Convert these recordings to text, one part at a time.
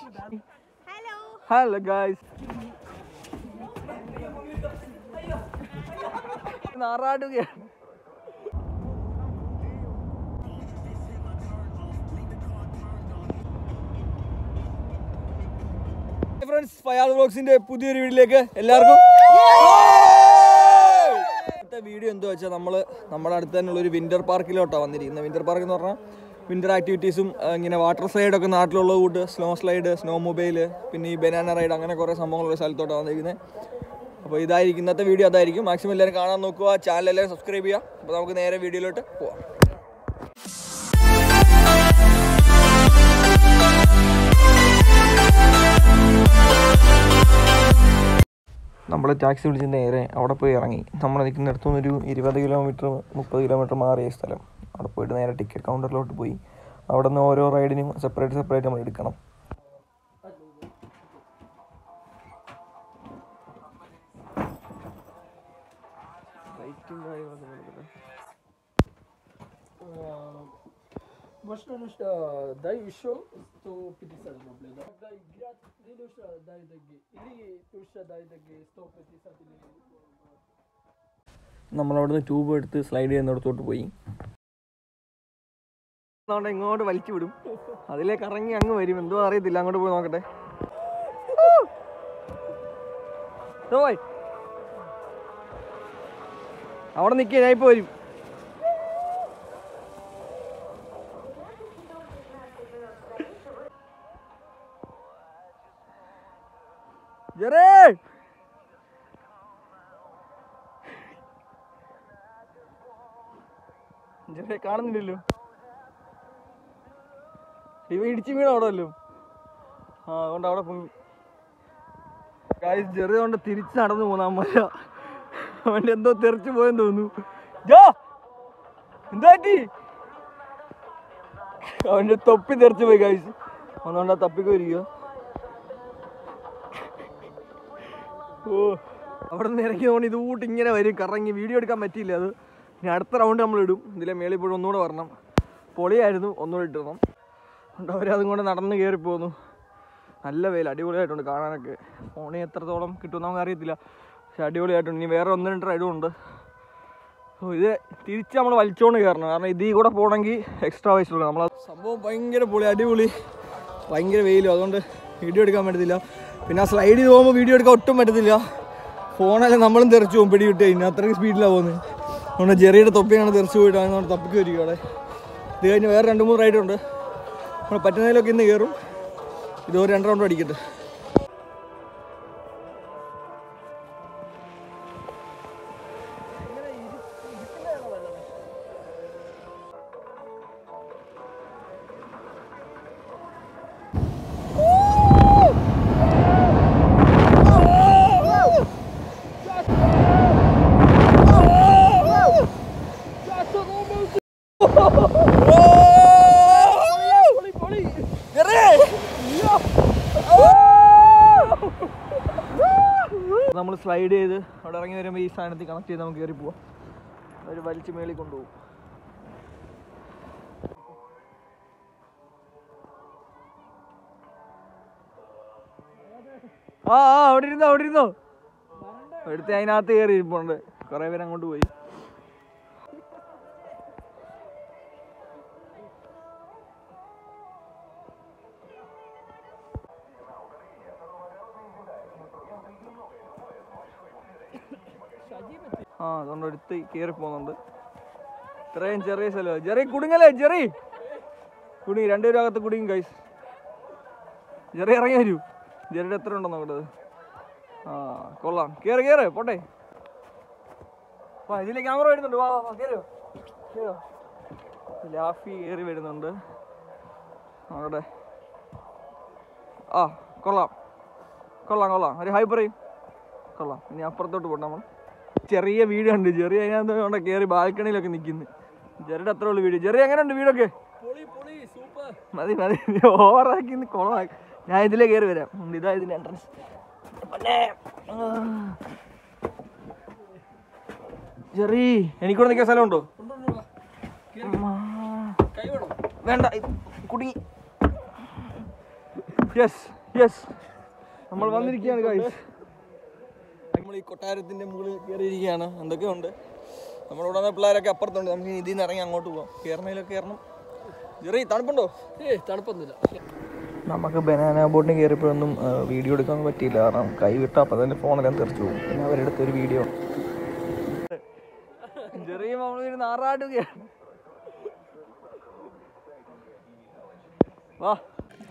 Hello hello guys നാറാടുകയാണ് friends Fayad വ്ലോഗ്സിന്റെ പുതിയൊരു വീഡിയോയിലേക്ക് എല്ലാവർക്കും ഇന്നത്തെ വീഡിയോ എന്താ വെച്ചാൽ നമ്മൾ നമ്മുടെ അടുത്ത് തന്നെയുള്ള ഒരു വിന്റർ പാർക്കിലോട്ടാണ് വന്നിരിക്കുന്നത് വിന്റർ പാർക്ക് എന്ന് പറഞ്ഞാൽ വിന്റർ ആക്ടിവിറ്റീസും ഇങ്ങനെ വാട്ടർ സ്ലൈഡൊക്കെ നാട്ടിലുള്ള കൂട്ട് സ്നോ സ്ലൈഡ് സ്നോ മൊബൈൽ പിന്നെ ഈ ബനാന റൈഡ് അങ്ങനെ കുറേ സംഭവങ്ങളുള്ള സ്ഥലത്തോട്ടാണ് വന്നിരിക്കുന്നത് അപ്പോൾ ഇതായിരിക്കും ഇന്നത്തെ വീഡിയോ അതായിരിക്കും മാക്സിമം എല്ലാവരും കാണാൻ നോക്കുക ചാനൽ എല്ലാവരും സബ്സ്ക്രൈബ് ചെയ്യുക അപ്പോൾ നമുക്ക് നേരെ വീഡിയോയിലോട്ട് പോവാം നമ്മൾ ടാക്സി വിളിച്ച് നേരെ അവിടെ പോയി ഇറങ്ങി നമ്മൾ നിൽക്കുന്നിടത്തു നിന്നൊരു ഇരുപത് കിലോമീറ്റർ മുപ്പത് കിലോമീറ്റർ മാറിയ സ്ഥലം അവിടെ പോയിട്ട് നേരെ ടിക്കറ്റ് കൗണ്ടറിലോട്ട് പോയി അവിടെ നിന്ന് ഓരോ റൈഡിനും സെപ്പറേറ്റ് സെപ്പറേറ്റ് നമ്മൾ എടുക്കണം Można już e, daj еще 150 рублей. Да? Дай град, или już дай таки, или już дай таки 150 или... നമ്മളവിടുന്ന് ട്യൂബ് എടുത്ത് സ്ലൈഡ് ചെയ്യുന്നിടത്തോട്ട് പോയി അതുകൊണ്ട് ഇങ്ങോട്ട് വലിച്ചു വിടും അതിലേക്ക് ഇറങ്ങി അങ്ങ് വരും എന്തോ അറിയത്തില്ല അങ്ങോട്ട് പോയി നോക്കട്ടെ ഓയ് അവിടെ നിൽക്കുക ഞാൻ ഇപ്പോൾ വരും ജെറേ ജെറേ കാണുന്നില്ലല്ലോ ഇവ ഇടിച്ച് വീണ അവിടെ വല്ലോ ആ അതുകൊണ്ട് അവിടെ പൊങ്ങി ഗായ്സ് ജെറി കൊണ്ട് തിരിച്ച് നടന്നു പോന്ന അമ്മല്ല അവൻ്റെ എന്തോ തെറിച്ച് പോയെന്ന് തോന്നുന്നു ജോ എന്താ പറ്റി അവൻ്റെ തൊപ്പി തെറിച്ച് പോയി ഗായ്സ് അതുകൊണ്ട് ആ തപ്പിക്ക് വരിക ഓ അവിടെ നിന്ന് ഇറങ്ങി തോന്നി ഇത് കൂട്ട് ഇങ്ങനെ വരും കറങ്ങി വീഡിയോ എടുക്കാൻ പറ്റിയില്ല അത് ഇനി അടുത്ത റൗണ്ട് നമ്മൾ ഇടും ഇതിലെ മേളിൽ പോയി ഒന്നുകൂടെ വരണം പൊളിയായിരുന്നു ഒന്നുകൂടെ ഇട്ടിടണം അതുകൊണ്ട് അവരതും കൊണ്ട് നടന്ന് കയറി പോന്നു നല്ല വെയിൽ അടിപൊളിയായിട്ടുണ്ട് കാണാനൊക്കെ ഫോണിൽ എത്രത്തോളം കിട്ടുമെന്ന് നമുക്ക് അറിയത്തില്ല പക്ഷെ അടിപൊളിയായിട്ടുണ്ട് ഇനി വേറെ ഒന്ന് രണ്ട് റൈഡും ഉണ്ട് ഓ ഇത് തിരിച്ച് നമ്മൾ വലിച്ചോണ്ട് കയറണം കാരണം ഇതിൽ കൂടെ പോകണമെങ്കിൽ എക്സ്ട്രാ പൈസ കൊടുക്കണം നമ്മൾ സംഭവം ഭയങ്കര പൊളി അടിപൊളി ഭയങ്കര വെയിലും അതുകൊണ്ട് വീഡിയോ എടുക്കാൻ പറ്റത്തില്ല പിന്നെ ആ സ്ലൈഡ് ചെയ്ത് പോകുമ്പോൾ വീഡിയോ എടുക്കാൻ ഒട്ടും പറ്റത്തില്ല ഫോണെല്ലാം നമ്മളും തെറിച്ച് പോകും പിടി വിട്ട് കഴിഞ്ഞാൽ അത്രയ്ക്ക് സ്പീഡിലാണ് പോകുന്നത് അതുകൊണ്ട് ജെറിയുടെ തൊപ്പിയാണ് തെറിച്ച് പോയിട്ട് അങ്ങനെ തപ്പിക്ക് വരിക അവിടെ ഇത് കഴിഞ്ഞ് വേറെ രണ്ട് മൂന്ന് റൈഡ് ഉണ്ട് നമ്മൾ പറ്റുന്നതിലൊക്കെ ഇന്ന് കയറും ഇത് ഒരു രണ്ട് റൗണ്ട് അടിക്കട്ടെ നമ്മൾ സ്ലൈഡ് ചെയ്ത് അവിടെ ഇറങ്ങി വരുമ്പോൾ ഈ സാധനത്തിൽ കണക്ട് ചെയ്ത് നമുക്ക് കയറി പോവാം അവർ വലിച്ച് മേളിൽ കൊണ്ടുപോകും ആ ആ അവിടെ ഇരുന്നോ അവിടെ ഇരുന്നോ എടുത്ത് അതിനകത്ത് കയറി ഇരിപ്പുണ്ട് കുറേ പേര് അങ്ങോട്ട് പോയി ആ അതുകൊണ്ട് എടുത്ത് കയറി പോകുന്നുണ്ട് ഇത്രയും ചെറിയ സ്ഥലം ജെറി കുടുങ്ങല്ലേ ജെറി കുടുങ്ങി രണ്ടുപേരും അകത്ത് കുടുങ്ങി കൈസ് ജെറി ഇറങ്ങി വരൂ ജെറിയുടെ എത്ര ഉണ്ടെന്ന് നോക്കട്ടത് ആ കൊള്ളാം കയറി കയറി പോട്ടെ വാ ഇതിലെ ക്യാമറ വരുന്നുണ്ട് വാ വാ, വാ കയറിയോ കയറിയോ ലാഫി കയറി വരുന്നുണ്ട് അവിടെ ആ കൊള്ളാം കൊള്ളാം കൊള്ളാം ഒരു ഹൈ പറയും കൊള്ളാം ഇനി അപ്പുറത്തോട്ട് പോട്ടെ നമ്മൾ ചെറിയ വീടുണ്ട് ചെറിയ അതിനകത്ത് കൊണ്ട് കയറി ബാൽക്കണിയിലൊക്കെ നിൽക്കുന്നു ജെറിയുടെ അത്ര ഉള്ളു വീട് ചെറിയ എങ്ങനെയുണ്ട് വീടൊക്കെ പൊളി പൊളി സൂപ്പർ മതി മതി ഓവറാക്കി കുളമാക്കി ഞാൻ ഇതിലേ കയറി വരാം ഉണ്ട്, ഇതാ ഇതിന്റെ എൻട്രൻസ് ചെറി എനിക്കൂടെ നിൽക്കാൻ സ്ഥലമുണ്ടോ കൈ വേണം വേണ്ട ഇത് കുടുങ്ങി യെസ് യെസ് നമ്മൾ വന്നിരിക്കുകയാണ് ഗൈസ് നമ്മൾ ഈ കൊട്ടാരത്തിന്റെ മുകളിൽ കയറിയിരിക്കുകയാണ് എന്തൊക്കെയുണ്ട് നമ്മുടെ ഇവിടെ നിന്ന് പിള്ളേരൊക്കെ അപ്പുറത്തുണ്ട് നമുക്ക് ഇനി ഇതിൽ നിന്ന് ഇറങ്ങി അങ്ങോട്ട് പോകാം കയറണേലൊക്കെ കയറണം ചെറിയ തണുപ്പുണ്ടോ ഏയ് തണുപ്പൊന്നുമില്ല നമുക്ക് ബനാന ബോട്ടിന് കയറിയപ്പോഴൊന്നും ആ, വീഡിയോ എടുക്കാൻ പറ്റിയില്ല കാരണം കൈ വിട്ട അപ്പം തന്നെ ഫോണെല്ലാം തെറിച്ചു പോകും പിന്നെ അവരെടുത്ത ഒരു വീഡിയോ ചെറിയ നമ്മളിരുന്ന് ആറാടുകയാണ് വാ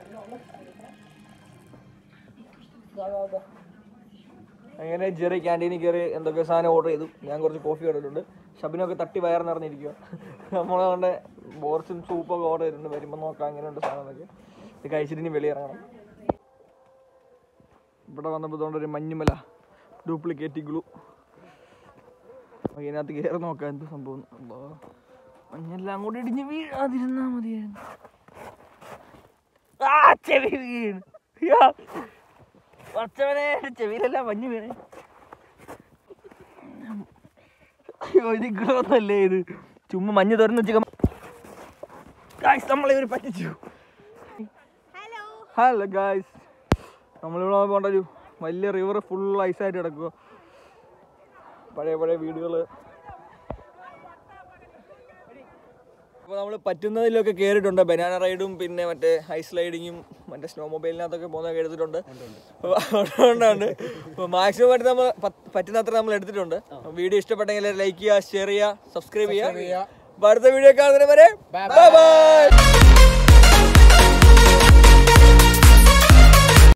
അങ്ങനെ ജെറി ക്യാൻറ്റീനിൽ കയറി എന്തൊക്കെ സാധനം ഓർഡർ ചെയ്തു ഞാൻ കുറച്ച് കോഫി ഓർഡർ ഷബിനൊക്കെ തട്ടി വയർ നിറഞ്ഞിരിക്കുക നമ്മളവിടെ ബോർച്ചും സൂപ്പൊക്കെ ഓർഡർ ചെയ്തിട്ടുണ്ട് വരുമ്പോൾ നോക്കാം അങ്ങനെയുണ്ട് സാധനമൊക്കെ ഇത് കഴിച്ചിട്ട് ഇനി വെളിയിറങ്ങണം ഇവിടെ വന്നപ്പോൾ ഇതുകൊണ്ട് ഒരു മഞ്ഞുമല ഡ്യൂപ്ലിക്കേറ്റ് ഗ്ലൂ ഇതിനകത്ത് കയറി നോക്കാം എന്ത് സംഭവം അല്ലാ. മഞ്ഞെല്ലാം അങ്ങോട്ട് ഇടിഞ്ഞ് വീഴാതിരുന്നാ മതിയായിരുന്നു ആ ചെവി വീണ് യ്യോ. പച്ചവനെ ചെവിയിലെല്ലാം മഞ്ഞ് വീണേ അയ്യോ ഇത് ഇഗ്ലൊന്നല്ലേ ഇത് ചുമ്മാ മഞ്ഞ് തുറന്ന് വെച്ച് ഗായ്സ് നമ്മളെ ഇവർ പറ്റിച്ചു ഹലോ ഗായ്സ് നമ്മളിവിടെ പോകേണ്ട ഒരു വലിയ റിവർ ഫുൾ ഐസായിട്ട് കിടക്കുക പഴയ പഴയ വീടുകൾ അപ്പോൾ നമ്മൾ പറ്റുന്നതിലൊക്കെ കയറിയിട്ടുണ്ട് ബനാന റൈഡും പിന്നെ മറ്റേ ഐസ് സ്ലൈഡിങ്ങും മറ്റേ സ്നോ മൊബൈലിനകത്തൊക്കെ പോകുന്നതൊക്കെ എടുത്തിട്ടുണ്ട് അതുകൊണ്ടാണ് അപ്പോൾ മാക്സിമം പറ്റുന്ന നമ്മൾ പത്ത്- പറ്റുന്നത്ര നമ്മൾ എടുത്തിട്ടുണ്ട് വീഡിയോ ഇഷ്ടപ്പെട്ടെങ്കിൽ ലൈക്ക് ചെയ്യുക ഷെയർ ചെയ്യുക സബ്സ്ക്രൈബ് ചെയ്യുക അപ്പോൾ അടുത്ത വീഡിയോ കാണുന്നതിന് വരെ ബൈ ബൈ